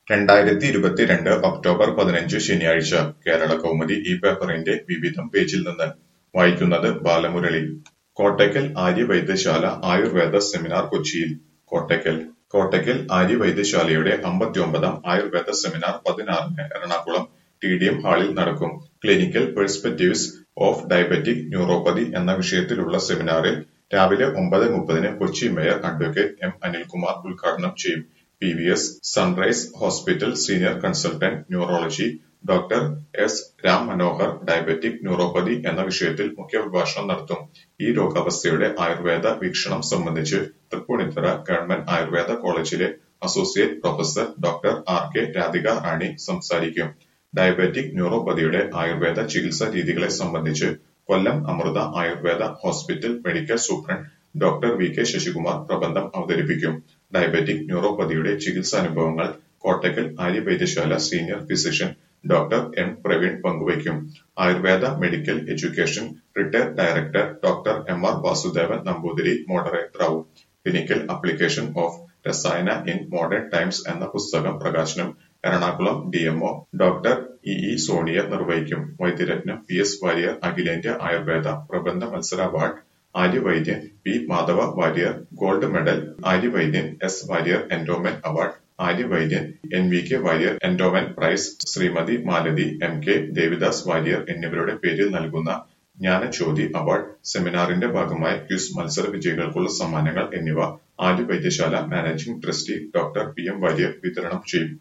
രണ്ടായിരത്തി ഇരുപത്തിരണ്ട് ഒക്ടോബർ പതിനഞ്ച് ശനിയാഴ്ച കേരള കൗമുദി ഈ പേപ്പറിന്റെ വിവിധം പേജിൽ നിന്ന് വായിക്കുന്നത് ബാലമുരളി കോട്ടയ്ക്കൽ ആര്യവൈദ്യശാല ആയുർവേദ സെമിനാർ കൊച്ചിയിൽ കോട്ടയ്ക്കൽ കോട്ടയ്ക്കൽ ആര്യവൈദ്യശാലയുടെ അമ്പത്തിയൊമ്പതാം ആയുർവേദ സെമിനാർ പതിനാറിന് എറണാകുളം ടി ഡി എം ഹാളിൽ നടക്കും clinical perspectives of diabetic neuropathy എന്ന വിഷയത്തിലുള്ള സെമിനാറിൽ രാവിലെ ഒമ്പത് മുപ്പതിന് Kochi mayor advocate M Anilkumar ഉദ്ഘാടനം ചെയ്യും P V S Sunrise hospital senior consultant neurology doctor S Ram Manohar diabetic neuropathy എന്ന വിഷയത്തിൽ മുഖ്യപ്രഭാഷണം നടത്തും ഈ രോഗാവസ്ഥയുടെ ആയുർവേദ വീക്ഷണം സംബന്ധിച്ച് തൃപ്പൂണിത്തുറ ഗവൺമെന്റ് ആയുർവേദ കോളേജിലെ associate professor doctor R K Radhika Rani സംസാരിക്കും ഡയബറ്റിക് ന്യൂറോപ്പതിയുടെ ആയുർവേദ ചികിത്സാ രീതികളെ സംബന്ധിച്ച് Kollam Amrita Ayurveda hospital medical superintendent doctor V K Sasikumar പ്രബന്ധം അവതരിപ്പിക്കും ഡയബറ്റിക് ന്യൂറോപ്പതിയുടെ ചികിത്സാനുഭവങ്ങൾ Kottakkal Aryavaidyasala senior physician doctor M Praveen പങ്കുവയ്ക്കും Ayurveda medical education retired director doctor M R Vasudevan Namboothiri മോഡറേറ്ററാവും clinical application of rasayana in modern times എന്ന പുസ്തകം പ്രകാശനം Ernakulam DMO doctor E E Sonia നിർവഹിക്കും വൈദ്യരത്നം പി എസ് വാര്യർ അഖിലേന്ത്യാ ആയുർവേദ പ്രബന്ധ മത്സര award Aryavaidyan P Madhava Warrier gold medal Aryavaidyan S Warrier endowment award Aryavaidyan N V K Warrier endowment prize Srimathi Malathi M K Devidas Warrier എന്നിവരുടെ പേരിൽ നൽകുന്ന ജ്ഞാനജ്യോതി അവാർഡ് സെമിനാറിന്റെ ഭാഗമായ ക്വിസ് മത്സര വിജയികൾക്കുള്ള സമ്മാനങ്ങൾ എന്നിവ Aryavaidyasala managing trustee doctor P M Warrier വിതരണം ചെയ്യും